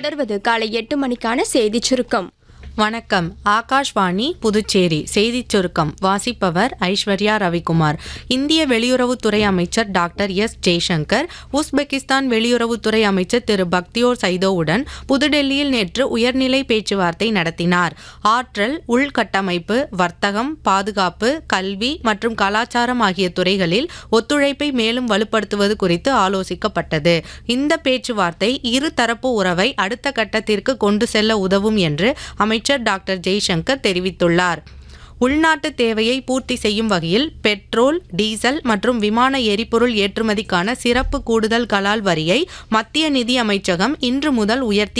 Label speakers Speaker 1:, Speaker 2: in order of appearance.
Speaker 1: தொடர்வது காலை எட்டு மணிக்கான செய்திச் சுருக்கம்
Speaker 2: வணக்கம் ஆகாஷ்வாணி புதுச்சேரி செய்திச் சுருக்கம் வாசிப்பவர் ஐஸ்வர்யா ரவிக்குமார் இந்திய வெளியுறவுத்துறை அமைச்சர் டாக்டர் எஸ் ஜெய்சங்கர் உஸ்பெகிஸ்தான் வெளியுறவுத்துறை அமைச்சர் திரு பக்தியோர் சைதோவுடன் புதுடெல்லியில் நேற்று உயர்நிலை பேச்சுவார்த்தை நடத்தினார் ஆற்றல் உள்கட்டமைப்பு வர்த்தகம் பாதுகாப்பு கல்வி மற்றும் கலாச்சாரம் ஆகிய துறைகளில் ஒத்துழைப்பை மேலும் வலுப்படுத்துவது குறித்து ஆலோசிக்கப்பட்டது இந்த பேச்சுவார்த்தை இரு தரப்பு உறவை அடுத்த கட்டத்திற்கு கொண்டு செல்ல உதவும் என்று அமைச்சர் டாக்டர் ஜெய்சங்கர் தெரிவித்துள்ளார் உள்நாட்டு தேவையை பூர்த்தி செய்யும் வகையில் பெட்ரோல் டீசல் மற்றும் விமான எரிபொருள் ஏற்றுமதிக்கான சிறப்பு கூடுதல் கலால் வரியை மத்திய நிதி அமைச்சகம் இன்று முதல் உயர்த்தி